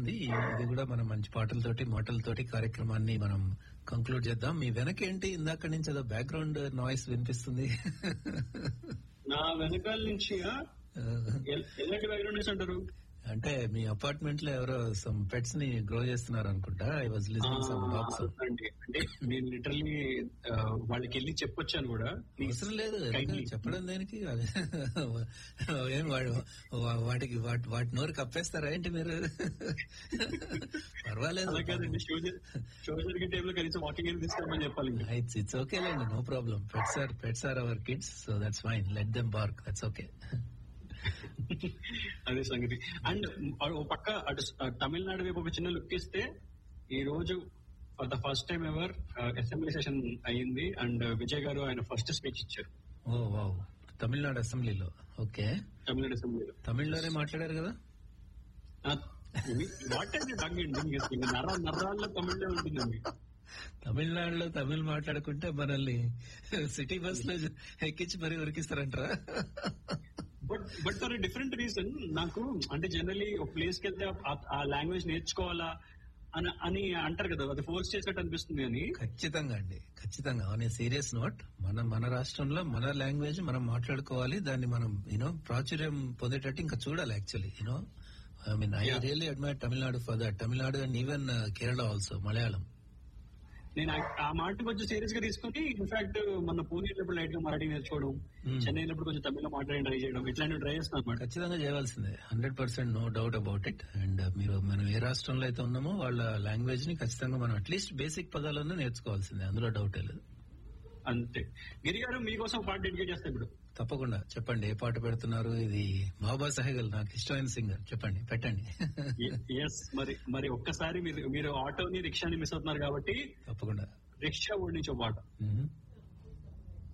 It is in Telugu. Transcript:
అయిపోతుంది ఇది కూడా మనం మంచి పాటలతోటి మాటలతోటి కార్యక్రమాన్ని మనం కంక్లూడ్ చేద్దాం మీ వెనకేంటి ఇందాక నుంచి ఏదో బ్యాక్గ్రౌండ్ నాయిస్ వినిపిస్తుంది నా వెనకాల నుంచి ఆ, ఎల్- ఎలాంటి బ్యాక్గ్రౌండ్ అంటారు అంటే మీ అపార్ట్మెంట్ లో ఎవరో సమ్ పెట్స్ ని గ్రో చేస్తున్నారు అనుకుంటా I was ah, listening some dogs అంటే అంటే నేను లిటరల్లీ వాళ్ళకి వెళ్ళి చెప్పొచ్చాను కూడా Please, అవసరం లేదు kindly. చెప్పడం దేనికి అది ఏం వాడు వా- వాటికి వాటి వాటి నోరు కప్పేస్తారా ఏంటి మీరు పర్వాలేదు అలా కాదండి షో జరి- షో జరిగే టైంలో కనీసం వాకింగ్ వెళ్ళి తీసుకురమని చెప్పాలి ఇంకా. ఇట్స్ ఇట్స్ ఓకే లేండి no problem pets are pets are our kids so that's fine let them bark that's okay అదే సంగతి అండ్ ఓ పక్క అటు స- తమిళనాడు వైపు ఒక చిన్న లుక్ ఇస్తే ఈ రోజు for the first time ever assembly session అయ్యింది అండ్ విజయ్ గారు ఆయన ఫస్ట్ స్పీచ్ ఇచ్చారు ఓ వావ్ తమిళనాడు అసెంబ్లీలో ఓకే తమిళనాడు అసెంబ్లీలో తమిళ్లోనే మాట్లాడారు కదా వాట్ అండి తంగండి నర్ర నర్రాల్లో తమిళే ఉంటుందండి తమిళనాడులో తమిళ్ మాట్లాడుకుంటే మనల్ని సిటీ బస్ లో ఎక్కించి మరీ ఉరికిస్తారంటారా but but for different reason నాకు అంటే జనరలీ ఒక ప్లేస్ కి వెళ్తే ఆ- ఆ లాంగ్వేజ్ నేర్చుకోవాలా అని అని అంటారు కదా అది ఫోర్స్ చేసినట్టు అనిపిస్తుంది అని ఖచ్చితంగా అండి ఖచ్చితంగా ఆన్ ఏ సీరియస్ నోట్ మన మన రాష్ట్రంలో మన లాంగ్వేజ్ మనం మాట్లాడుకోవాలి దాన్ని మనం యూనో ప్రాచుర్యం పొందేటట్టు ఇంకా చూడాలి actually you know I mean I Yeah. Really admire Tamil Nadu for that Tamil Nadu and even Kerala also Malayalam నేను ఆ- ఆ మాట కొంచెం సీరియస్ గా తీసుకుని ఇన్ఫాక్ట్ మన పూణే వెళ్ళినప్పుడు లైట్ గా మరాఠీ నేర్చుకోవడం Hmm. చెన్నై వెళ్ళినప్పుడు కొంచెం తమిళ మాట్లాడి ట్రై చేయడం ఇట్లాంటివి ట్రై చేస్తాను అనమాట ఖచ్చితంగా చేయవలసిందే hundred percent no doubt about it and మీరు మనం ఏ రాష్ట్రంలో అయితే ఉన్నామో వాళ్ళ లాంగ్వేజ్ ని ఖచ్చితంగా మనం అట్లీస్ట్ బేసిక్ పదాలను నేర్చుకోవాల్సిందే అందులో డౌట్ లేదు అంతే గిరి గారు మీకోసం పాట డెడికేట్ చేస్తాను ఇప్పుడు తప్పకుండా చెప్పండి ఏ పాట పెడుతున్నారు ఇది మహబా సహగల్ నాకు ఇష్టమైన సింగర్ చెప్పండి పెట్టండి ఎస్ మరి మరి ఒక్కసారి మీరు మీరు ఆటోని రిక్షాని మిస్ అవుతున్నారు కాబట్టి తప్పకుండా రిక్షా ఓడించే పాట మ్మ్.